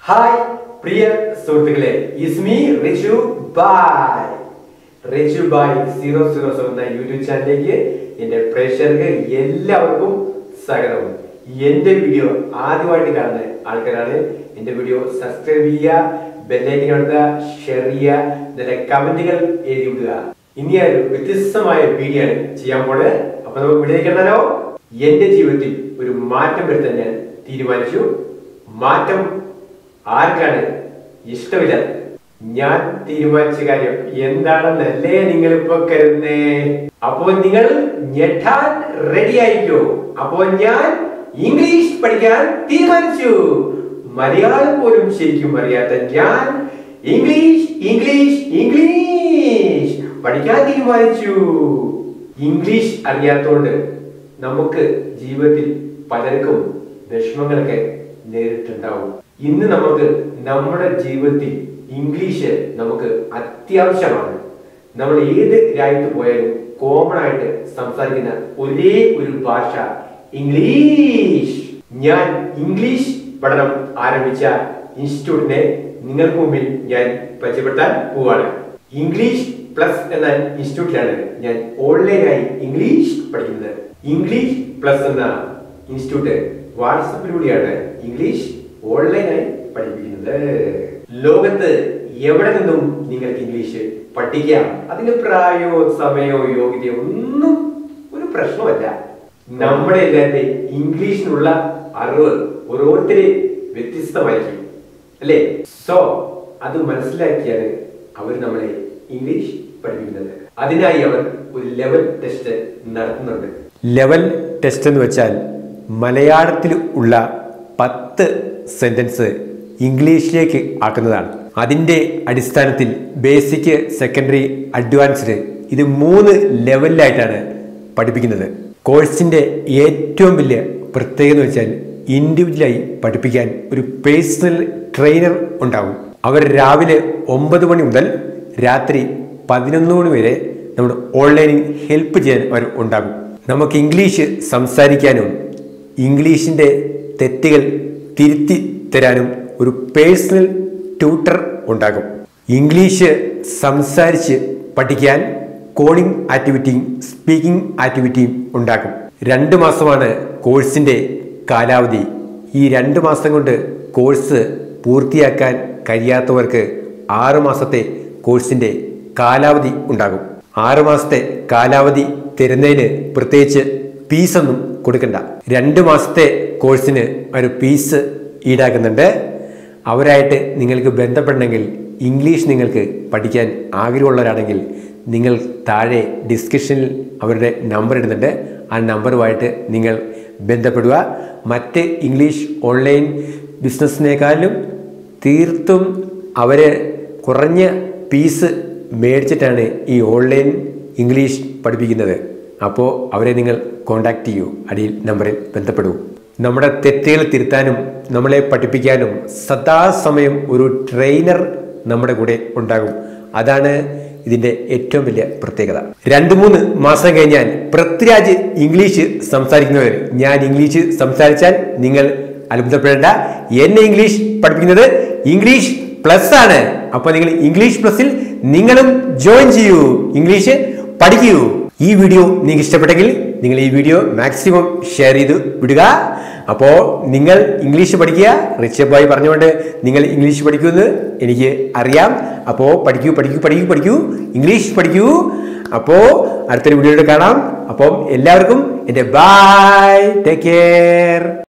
hi പ്രിയ സുഹൃത്തുക്കളെ is me Rishu Bhai Rishu Bhai zero zero seven എന്ന യൂട്യൂബ് ചാനലിലേക്ക് എന്റെ പ്രേക്ഷകർക്ക് എല്ലാവർക്കും സ്വാഗതം എന്റെ വീഡിയോ ആദ്യമായിട്ട് കാണുന്ന ആൾക്കാരാണ് എന്റെ വീഡിയോ സബ്സ്ക്രൈബ് ചെയ്യുക ബെല്ലൈക്കൻ കൊടുക്കുക ഷെയർ ചെയ്യുക നല്ല കമന്റുകൾ എഴുതി വിടുക ഇനി ഒരു വ്യത്യസ്തമായ വീഡിയോ ആണ് ചെയ്യാൻ പോണത് അപ്പൊ നമുക്ക് വീഡിയോയിലേക്ക് കണ്ടാലോ എന്റെ ജീവിതത്തിൽ ഒരു മാറ്റം വരുത്താൻ ഞാൻ തീരുമാനിച്ചു മാറ്റം ആർക്കാണ് ഇഷ്ടമില്ല ഞാൻ തീരുമാനിച്ച കാര്യം എന്താണെന്നല്ലേ നിങ്ങൾ ഇപ്പൊ കരുതുന്നേ അപ്പോ നിങ്ങൾ ഞെട്ടാൻ റെഡി ആയിരിക്കോ അപ്പോ ഞാൻ ഇംഗ്ലീഷ് പഠിക്കാൻ തീരുമാനിച്ചു മലയാളം പോലും ശരിക്കും അറിയാത്ത ഞാൻ ഇംഗ്ലീഷ് ഇംഗ്ലീഷ് ഇംഗ്ലീഷ് പഠിക്കാൻ തീരുമാനിച്ചു ഇംഗ്ലീഷ് അറിയാത്തോണ്ട് നമുക്ക് ജീവിതത്തിൽ പലർക്കും വിഷമങ്ങളൊക്കെ നേരിട്ടുണ്ടാവും ഇന്ന് നമുക്ക് നമ്മുടെ ജീവിതത്തിൽ ഇംഗ്ലീഷ് നമുക്ക് അത്യാവശ്യമാണ് നമ്മൾ ഏത് രാജ്യത്ത് പോയാലും കോമൺ ആയിട്ട് സംസാരിക്കുന്ന ഒരേ ഒരു ഭാഷ ഇംഗ്ലീഷ് ഞാൻ ഇംഗ്ലീഷ് പഠനം ആരംഭിച്ച ഇൻസ്റ്റിറ്റ്യൂട്ടിനെ നിങ്ങൾക്ക് മുമ്പിൽ ഞാൻ പരിചയപ്പെടുത്താൻ പോവാണ് ഇംഗ്ലീഷ് പ്ലസ് എന്ന ഇൻസ്റ്റിറ്റ്യൂട്ടിലാണ് ഞാൻ ഓൺലൈനായി ഇംഗ്ലീഷ് പഠിക്കുന്നത് ഇംഗ്ലീഷ് പ്ലസ് എന്ന ഇൻസ്റ്റിറ്റ്യൂട്ട് വാട്സപ്പിലൂടെയാണ് ഇംഗ്ലീഷ് ഓൺലൈനായി പഠിപ്പിക്കുന്നത് ലോകത്ത് എവിടെ നിന്നും നിങ്ങൾക്ക് ഇംഗ്ലീഷ് പഠിക്കാം അതിന് പ്രായമോ സമയമോ യോഗ്യതയോ ഒന്നും ഒരു പ്രശ്നമല്ല നമ്മുടെ എല്ലാവരുടെ ഇംഗ്ലീഷിനുള്ള അറിവ് ഓരോരുത്തരെ വ്യത്യസ്തമായിരിക്കും അല്ലേ സോ അത് മനസ്സിലാക്കിയാണ് അവർ നമ്മളെ ഇംഗ്ലീഷ് പഠിപ്പിക്കുന്നത് അതിനായി അവർ ഒരു ലെവൽ ടെസ്റ്റ് നടത്തുന്നുണ്ട് ലെവൽ ടെസ്റ്റ് എന്ന് വെച്ചാൽ മലയാളത്തിൽ ഉള്ള പത്ത് സെന്റൻസ് ഇംഗ്ലീഷിലേക്ക് ആക്കുന്നതാണ് അതിൻ്റെ അടിസ്ഥാനത്തിൽ ബേസിക് സെക്കൻഡറി അഡ്വാൻസ്ഡ് ഇത് മൂന്ന് ലെവലിലായിട്ടാണ് പഠിപ്പിക്കുന്നത് കോഴ്സിൻ്റെ ഏറ്റവും വലിയ പ്രത്യേകത എന്ന് വെച്ചാൽ ഇൻഡിവിജ്വലായി പഠിപ്പിക്കാൻ ഒരു പേഴ്സണൽ ട്രെയിനർ ഉണ്ടാവും അവർ രാവിലെ ഒമ്പത് മണി മുതൽ രാത്രി പതിനൊന്ന് മണി വരെ നമ്മുടെ ഓൺലൈനിൽ ഹെൽപ്പ് ചെയ്യാൻ അവർ ഉണ്ടാകും നമുക്ക് ഇംഗ്ലീഷ് സംസാരിക്കാനും ഇംഗ്ലീഷിൻ്റെ തെറ്റുകൾ തിരുത്തി തരാനും ഒരു പേഴ്സണൽ ട്യൂട്ടർ ഉണ്ടാകും ഇംഗ്ലീഷ് സംസാരിച്ച് പഠിക്കാൻ കോഡിംഗ് ആക്ടിവിറ്റിയും സ്പീക്കിംഗ് ആക്ടിവിറ്റിയും ഉണ്ടാകും രണ്ട് മാസമാണ് കോഴ്സിൻ്റെ കാലാവധി ഈ രണ്ട് മാസം കൊണ്ട് കോഴ്സ് പൂർത്തിയാക്കാൻ കഴിയാത്തവർക്ക് ആറ് മാസത്തെ കോഴ്സിൻ്റെ കാലാവധി ഉണ്ടാകും ആറ് മാസത്തെ കാലാവധി തരുന്നതിന് പ്രത്യേകിച്ച് ഫീസൊന്നും കൊടുക്കണ്ട രണ്ട് മാസത്തെ കോഴ്സിന് ഒരു ഫീസ് ഈടാക്കുന്നുണ്ട് അവരായിട്ട് നിങ്ങൾക്ക് ബന്ധപ്പെടണമെങ്കിൽ ഇംഗ്ലീഷ് നിങ്ങൾക്ക് പഠിക്കാൻ ആഗ്രഹമുള്ളവരാണെങ്കിൽ നിങ്ങൾ താഴെ ഡിസ്ക്രിപ്ഷനിൽ അവരുടെ നമ്പർ ഇടുന്നുണ്ട് ആ നമ്പറുമായിട്ട് നിങ്ങൾ ബന്ധപ്പെടുക മറ്റ് ഇംഗ്ലീഷ് ഓൺലൈൻ ബിസിനസ്സിനേക്കാളും തീർത്തും അവർ കുറഞ്ഞ ഫീസ് മേടിച്ചിട്ടാണ് ഈ ഓൺലൈൻ ഇംഗ്ലീഷ് പഠിപ്പിക്കുന്നത് അപ്പോൾ അവരെ നിങ്ങൾ കോണ്ടാക്ട് ചെയ്യൂ അടിയിൽ നമ്പറിൽ ബന്ധപ്പെടൂ നമ്മുടെ തെറ്റുകൾ തിരുത്താനും നമ്മളെ പഠിപ്പിക്കാനും സദാസമയം ഒരു ട്രെയിനർ നമ്മുടെ കൂടെ ഉണ്ടാകും അതാണ് ഇതിന്റെ ഏറ്റവും വലിയ പ്രത്യേകത രണ്ടു മൂന്ന് മാസം കഴിഞ്ഞാൽ പൃഥ്വിരാജ് ഇംഗ്ലീഷ് സംസാരിക്കുന്നവർ ഞാൻ ഇംഗ്ലീഷ് സംസാരിച്ചാൽ നിങ്ങൾ അത്ഭുതപ്പെടേണ്ട എന്നെ ഇംഗ്ലീഷ് പഠിപ്പിക്കുന്നത് ഇംഗ്ലീഷ് പ്ലസ് ആണ് അപ്പൊ നിങ്ങൾ ഇംഗ്ലീഷ് പ്ലസിൽ നിങ്ങളും ജോയിൻ ചെയ്യൂ ഇംഗ്ലീഷ് പഠിക്കൂ ഈ വീഡിയോ നിങ്ങൾക്ക് ഇഷ്ടപ്പെട്ടെങ്കിൽ നിങ്ങൾ ഈ വീഡിയോ മാക്സിമം ഷെയർ ചെയ്ത് വിടുക അപ്പോൾ നിങ്ങൾ ഇംഗ്ലീഷ് പഠിക്കുക റിച്ച് ബോയ് പറഞ്ഞുകൊണ്ട് നിങ്ങൾ ഇംഗ്ലീഷ് പഠിക്കുമെന്ന് എനിക്ക് അറിയാം അപ്പോൾ പഠിക്കൂ പഠിക്കൂ പഠിക്കൂ പഠിക്കൂ ഇംഗ്ലീഷ് പഠിക്കൂ അപ്പോൾ അടുത്തൊരു വീഡിയോയിൽ കാണാം അപ്പം എല്ലാവർക്കും എൻ്റെ ബൈ ടേക്ക് കെയർ